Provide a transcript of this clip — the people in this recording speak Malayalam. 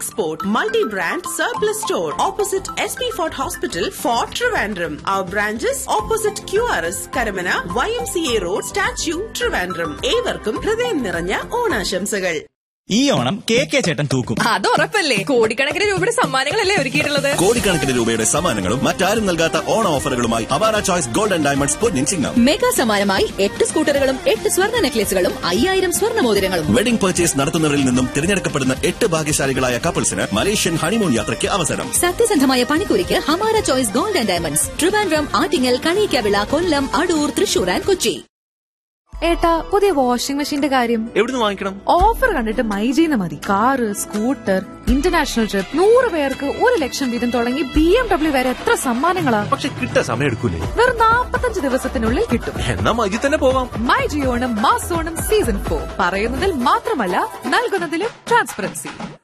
Export Multi-Brand Surplus Store opposite SP Fort Hospital, Fort Trivandrum. Our branches opposite QRS Karamana, YMCA Road, Statue, Trivandrum. ഏവർക്കും ഹൃദയം നിറഞ്ഞ ഓണാശംസകൾ ഈ ഓണം കെ കെ ചേട്ടൻ തൂക്കും അത് ഉറപ്പല്ലേ കോടിക്കണക്കിന് രൂപയുടെ സമ്മാനങ്ങളല്ലേ ഒരുക്കിയിട്ടുള്ളത് കോടിക്കണക്കിന് രൂപയുടെ സമ്മാനങ്ങളും മറ്റാരും നൽകാത്ത ഓണ ഓഫറുകളുമായി Hamara choice gold and diamonds പൊന്നിൻ ചിങ്ങം മെഗാ സമ്മാനമായി എട്ട് സ്കൂട്ടറുകളും എട്ട് സ്വർണ്ണ നെക്ലേസുകളും അയ്യായിരം സ്വർണ്ണ മോതിരങ്ങളും വെഡിംഗ് പർച്ചേസ് നടത്തുന്നവരിൽ നിന്നും തിരഞ്ഞെടുക്കപ്പെടുന്ന എട്ട് ഭാഗ്യശാലികളായ കപ്പിൾസിന് മലേഷ്യൻ ഹണിമൂൺ യാത്രയ്ക്ക് അവസരം സത്യസന്ധമായ പണിക്കൂലിക്ക് Hamara choice gold and diamonds Trivandrum Attingal Kaliyakkavila Kollam Adoor Thrissur and Kochi ഏട്ടാ പുതിയ വാഷിംഗ് മെഷീന്റെ കാര്യം എവിടുന്ന് വാങ്ങിക്കണം ഓഫർ കണ്ടിട്ട് മൈജീന്ന് മതി കാറ് സ്കൂട്ടർ ഇന്റർനാഷണൽ ട്രിപ്പ് നൂറ് പേർക്ക് ഒരു ലക്ഷം വീതം തുടങ്ങി ബി എം ഡബ്ല്യു വരെ എത്ര സമ്മാനങ്ങളാ പക്ഷെ കിട്ടാൻ സമയം എടുക്കൂലേ വെറും നാപ്പത്തഞ്ച് ദിവസത്തിനുള്ളിൽ കിട്ടും എന്നാ മജി തന്നെ പോവാം മൈ ജിയോണം മാസോണം സീസൺ ഫോർ പറയുന്നതിൽ മാത്രമല്ല നൽകുന്നതിലും ട്രാൻസ്പെറൻസി